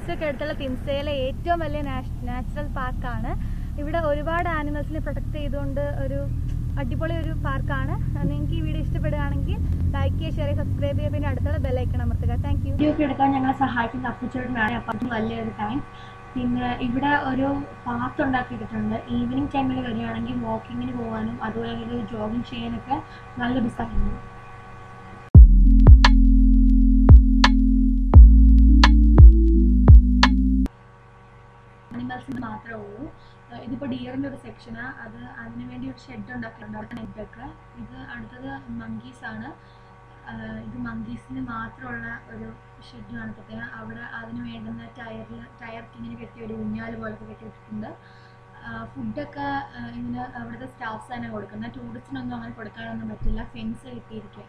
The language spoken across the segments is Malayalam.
ഒക്കെ അടുത്തുള്ള തിൻസയിലെ ഏറ്റവും വലിയ നാച്ചുറൽ പാർക്കാണ് ഇവിടെ ഒരുപാട് ആനിമൽസിനെ പ്രൊട്ടക്ട് ചെയ്തുകൊണ്ട് ഒരു അടിപൊളി ഒരു പാർക്കാണ് നിങ്ങൾക്ക് ഈ വീഡിയോ ഇഷ്ടപ്പെടുകയാണെങ്കിൽ ലൈക്ക് ചെയ്യുക ഷെയർ ചെയ്യുക സബ്സ്ക്രൈബ് ചെയ്യുക പിന്നെ അടുത്തുള്ള ബെല്ലൈക്കണം അമർത്തുക താങ്ക് യു വീഡിയോ ഒക്കെ എടുക്കാൻ ഞങ്ങളെ സഹായിക്കുന്ന അപ്പുച്ചേട്ടനാണ് അപ്പം അതിന് വലിയൊരു താങ്ക്സ് പിന്നെ ഇവിടെ ഒരു പാത്ത് ഉണ്ടാക്കിയിട്ടുണ്ട് ഈവനിങ് ടൈമിൽ വരികയാണെങ്കിൽ വാക്കിങ്ങിന് പോകാനും അതുപോലെ ഒരു ജോഗിങ് ചെയ്യാനൊക്കെ നല്ലൊരു സ്ഥലമാണ് അനിമൽസിന് മാത്രമേ ഉള്ളൂ ഏഹ് ഇതിപ്പോ ഡിയറിന്റെ ഒരു സെക്ഷനാ അത് അതിനു വേണ്ടി ഒരു ഷെഡ് ഉണ്ടാക്കിയിട്ടുണ്ട് അവിടെ നെറ്റൊക്കെ ഇത് അടുത്തത് മങ്കീസ് ആണ് ആഹ് ഇത് മങ്കീസിന് മാത്രമുള്ള ഒരു ഷെഡാണ് പ്രത്യേകം അവിടെ അതിന് വേണ്ടുന്ന ടയറിൽ ടയർക്ക് ഇങ്ങനെ കെട്ടി ഒരു ഊഞ്ഞാല് പോലൊക്കെ കെട്ടി വെച്ചിട്ടുണ്ട് ഫുഡൊക്കെ ഇങ്ങനെ അവിടുത്തെ സ്റ്റാഫ്സ് തന്നെ കൊടുക്കുന്നത് ടൂറിസ്റ്റിനൊന്നും അങ്ങനെ കൊടുക്കാനൊന്നും പറ്റില്ല ഫെൻസ് കെട്ടിയിരിക്കുക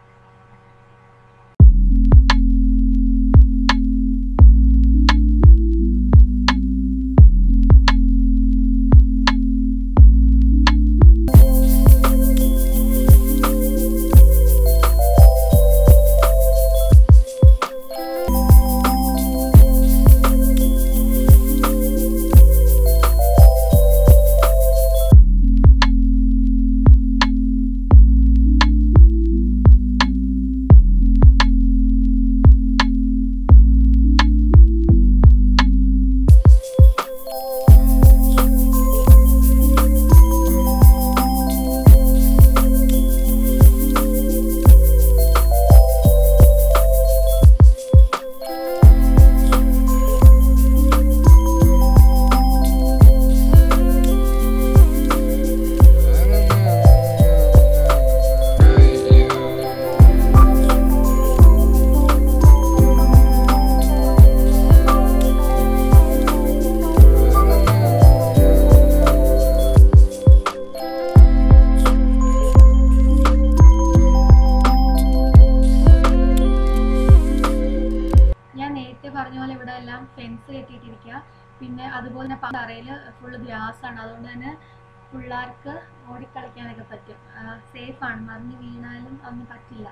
ഞാൻ നേരത്തെ പറഞ്ഞ പോലെ ഇവിടെ എല്ലാം ഫെൻസ് കെട്ടിയിട്ടിരിക്കുക പിന്നെ അതുപോലെ തന്നെ തറയിൽ ഫുള്ള് ഗ്ലാസ് ആണ് അതുകൊണ്ട് തന്നെ പിള്ളേർക്ക് ഓടിക്കളിക്കാനൊക്കെ പറ്റും സേഫ് ആണ് മറിഞ്ഞ് വീണാലും ഒന്നും പറ്റില്ല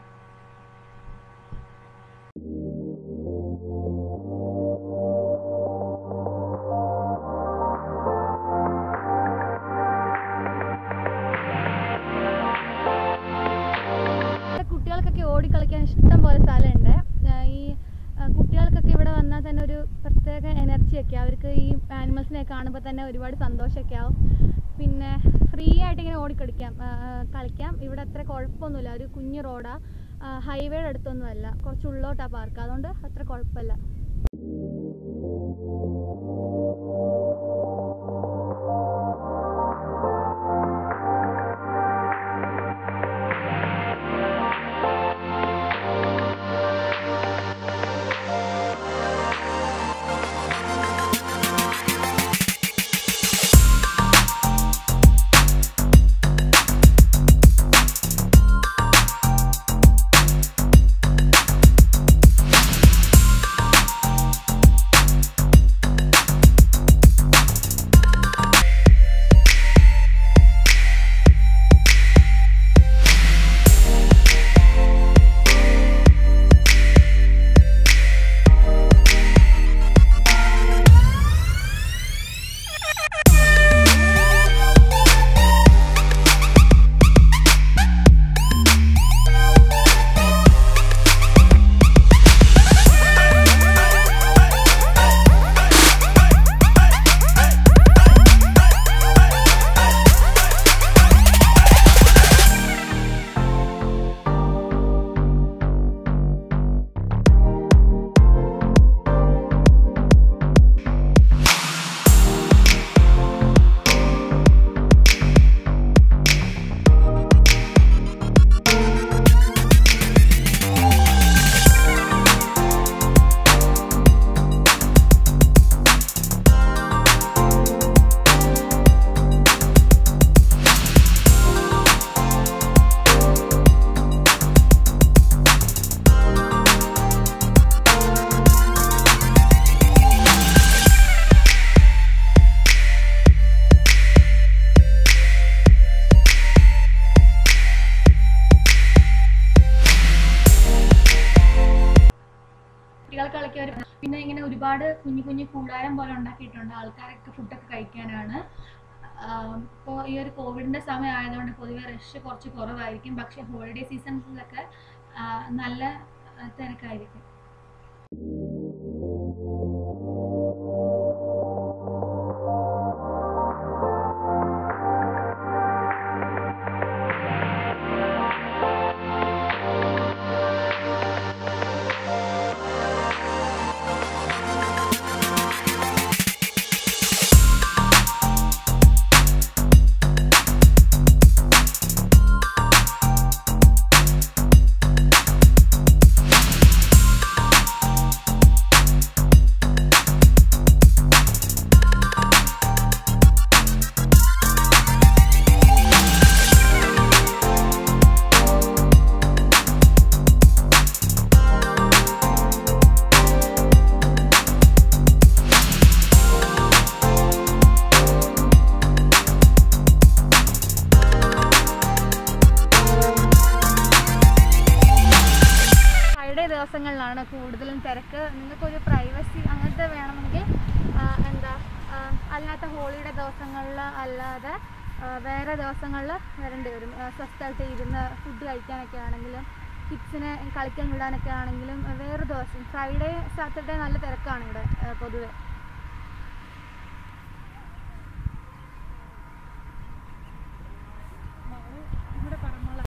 ഇവിടെ കുട്ടികൾക്കൊക്കെ ഓടിക്കളിക്കാൻ ഇഷ്ടം പോലെ സ്ഥലമുണ്ട് ആഹ് ഈ ആഹ് കുട്ടികൾക്കൊക്കെ ഇവിടെ വന്നാൽ തന്നെ ഒരു പ്രത്യേക എനർജിയൊക്കെ അവർക്ക് ഈ ആനിമൽസിനെ കാണുമ്പോൾ തന്നെ ഒരുപാട് സന്തോഷമൊക്കെ ആവും പിന്നെ ഫ്രീ ആയിട്ട് ഇങ്ങനെ ഓടിക്കളിക്കാം ആഹ് കളിക്കാം ഇവിടെ അത്ര കുഴപ്പമൊന്നുമില്ല ഒരു കുഞ്ഞു റോഡാ ഹൈവേയുടെ അടുത്തൊന്നുമല്ല കുറച്ച് ഉള്ളോട്ടാ പാർക്ക് അതുകൊണ്ട് അത്ര കുഴപ്പമില്ല കുഞ്ഞു കുഞ്ഞു കൂടാരം പോലെ ഉണ്ടാക്കിയിട്ടുണ്ട് ആൾക്കാരൊക്കെ ഫുഡൊക്കെ കഴിക്കാനാണ് ഇപ്പോൾ ഈ ഒരു കോവിഡിൻ്റെ സമയം ആയതുകൊണ്ട് പൊതുവെ റഷ് കുറച്ച് കുറവായിരിക്കും പക്ഷേ ഹോളിഡേ സീസൺസിലൊക്കെ നല്ല ആ, തിരക്കായിരിക്കും ഫ്രൈഡേ ദിവസങ്ങളിലാണ് കൂടുതലും തിരക്ക് നിങ്ങൾക്കൊരു പ്രൈവസി അങ്ങനത്തെ വേണമെങ്കിൽ ആ, എന്താ ആ, അല്ലാത്ത ഹോളിഡേ ദിവസങ്ങളിൽ അല്ലാതെ ആ, വേറെ ദിവസങ്ങളിൽ വരേണ്ടി വരും ആ, സ്വസ്ഥമായിട്ട് ഇരുന്ന് ഫുഡ് കഴിക്കാനൊക്കെ ആണെങ്കിലും കിഡ്സിനെ കളിക്കാൻ വിടാനൊക്കെ ആണെങ്കിലും ആ, വേറെ ദിവസം ഫ്രൈഡേ സാറ്റർഡേ നല്ല തിരക്കാണ് ഇവിടെ ആ, പൊതുവെ ഇവിടെ പറഞ്ഞോളാം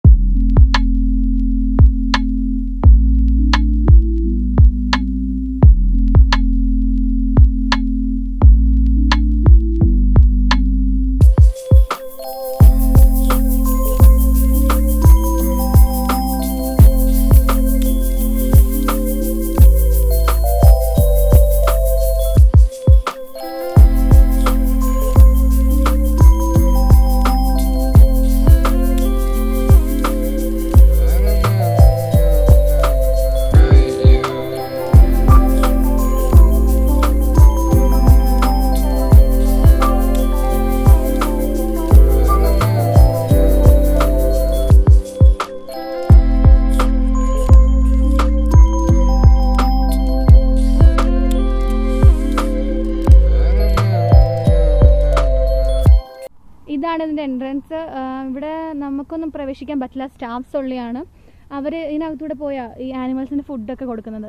ഇതാണ് ഇതിൻ്റെ എൻട്രൻസ് ഇവിടെ നമുക്കൊന്നും പ്രവേശിക്കാൻ പറ്റില്ല സ്റ്റാഫ്സ് ഉള്ളിയാണ് അവർ ഇതിനകത്തൂടെ പോയാ ഈ ആനിമൽസിന് ഫുഡൊക്കെ കൊടുക്കുന്നത്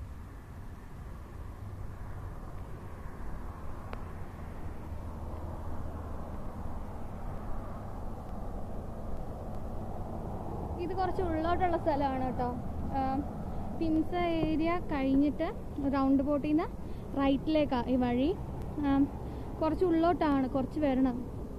ഇത് കുറച്ച് ഉള്ളോട്ടുള്ള സ്ഥലമാണ് കേട്ടോ പിൻസ ഏരിയ കഴിഞ്ഞിട്ട് റൗണ്ട് ബോട്ടിൽ നിന്ന് റൈറ്റിലേക്കാണ് ഈ വഴി ആം, കുറച്ച് ഉള്ളോട്ടാണ് കുറച്ച് വരണം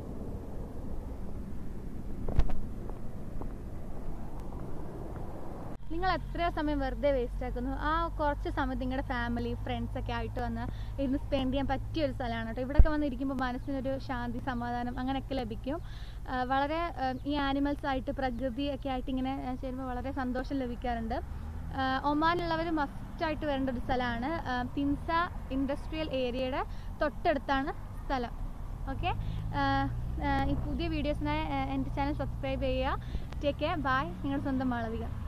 നിങ്ങൾ എത്രയോ സമയം വെറുതെ വേസ്റ്റ് ആക്കുന്നു ആ കുറച്ച് സമയത്ത് നിങ്ങളുടെ ഫാമിലി ഫ്രണ്ട്സ് ഒക്കെ ആയിട്ട് വന്ന് ഇരുന്ന് സ്പെൻഡ് ചെയ്യാൻ പറ്റിയ ഒരു സ്ഥലമാണ് കേട്ടോ ഇവിടെയൊക്കെ വന്ന് ഇരിക്കുമ്പോൾ മനസ്സിനൊരു ശാന്തി സമാധാനം അങ്ങനെയൊക്കെ ലഭിക്കും ആ, വളരെ ആ, ഈ ആനിമൽസ് ആയിട്ട് പ്രകൃതി ഒക്കെ ആയിട്ട് ഇങ്ങനെ ആ, ചേരുമ്പോൾ വളരെ സന്തോഷം ലഭിക്കാറുണ്ട് ആ, ഒമാനുള്ളവർ മസ്റ്റായിട്ട് വരേണ്ട ഒരു സ്ഥലമാണ് ആ, പിൻസ ഇൻഡസ്ട്രിയൽ ഏരിയയുടെ തൊട്ടടുത്താണ് സ്ഥലം ഓക്കെ ഈ പുതിയ വീഡിയോസിനായി എൻ്റെ ചാനൽ സബ്സ്ക്രൈബ് ചെയ്യുക ടേക്ക് കെയർ ബൈ നിങ്ങളുടെ സ്വന്തം മാളവിക